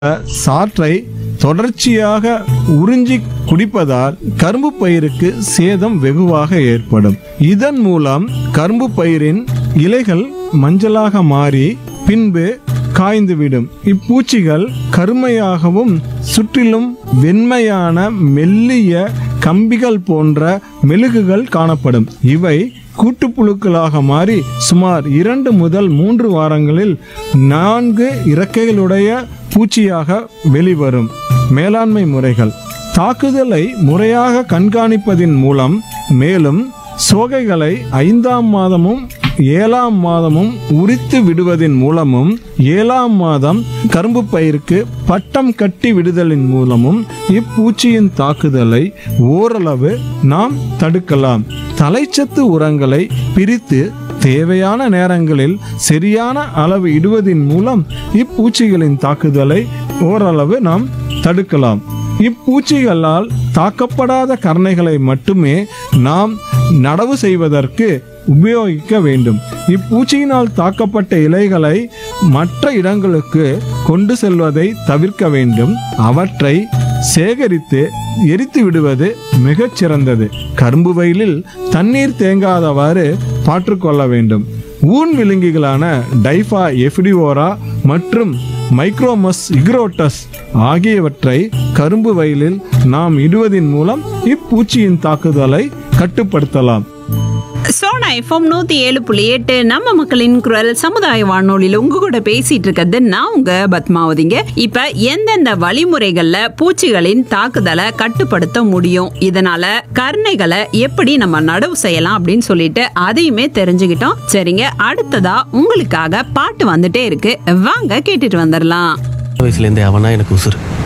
சாற்றை தொடர்ச்சியாக உறிஞ்சி குடிப்பதால் கரும்பு பயிருக்கு சேதம் வெகுவாக ஏற்படும் இதன் மூலம் கரும்பு பயிரின் இலைகள் மஞ்சளாக மாறி பின்பு காய்ந்துவிடும் இப்பூச்சிகள் கருமையாகவும் சுற்றிலும் வெண்மையான மெல்லிய கம்பிகள் போன்ற மெழுகுகள் காணப்படும் இவை கூட்டுப்புழுக்களாக மாறி சுமார் இரண்டு முதல் மூன்று வாரங்களில் நான்கு இறக்கைகளுடைய பூச்சியாக வெளிவரும் மேலாண்மை முறைகள் தாக்குதலை முறையாக கண்காணிப்பதின் மூலம் மேலும் சோகைகளை ஐந்தாம் மாதமும் ஏழாம் மாதமும் உரித்து விடுவதின் மூலமும் ஏழாம் மாதம் கரும்பு பயிருக்கு பட்டம் கட்டி விடுதலின் மூலமும் இப்பூச்சியின் தாக்குதலை ஓரளவு நாம் தடுக்கலாம் தலைச்சத்து உரங்களை பிரித்து தேவையான நேரங்களில் சரியான அளவு இடுவதின் மூலம் இப்பூச்சிகளின் தாக்குதலை ஓரளவு நாம் தடுக்கலாம் இப்பூச்சிகளால் தாக்கப்படாத கரணைகளை மட்டுமே நாம் நடவு செய்வதற்கு உபயோகிக்க வேண்டும் இப்பூச்சியினால் தாக்கப்பட்ட இலைகளை மற்ற இடங்களுக்கு கொண்டு செல்வதை தவிர்க்க வேண்டும் அவற்றை சேகரித்து எரித்து விடுவது மிகச் சிறந்தது கரும்பு வயலில் தண்ணீர் தேங்காதவாறு பாற்றுக்கொள்ள வேண்டும் ஊன் விலங்குகளான டைஃபா எஃபிடிவோரா மற்றும் மைக்ரோமஸ் இக்ரோட்டஸ் ஆகியவற்றை கரும்பு வயலில் நாம் இடுவதின் மூலம் இப்பூச்சியின் தாக்குதலை கட்டுப்படுத்தலாம் சோனா எஃப்எம் நூத்தி ஏழு புள்ளி எட்டு நம்ம மக்களின் குரல் சமுதாய வானொலியில உங்க கூட பேசிட்டு இருக்கிறது நான் உங்க பத்மாவதிங்க இப்ப எந்தெந்த வழிமுறைகள்ல பூச்சிகளின் தாக்குதலை கட்டுப்படுத்த முடியும் இதனால கருணைகளை எப்படி நம்ம நடவு செய்யலாம் அப்படின்னு சொல்லிட்டு அதையுமே தெரிஞ்சுக்கிட்டோம் சரிங்க அடுத்ததா உங்களுக்காக பாட்டு வந்துட்டே இருக்கு வாங்க கேட்டுட்டு வந்துடலாம் வயசுலேருந்தே அவனா எனக்கு உசுறு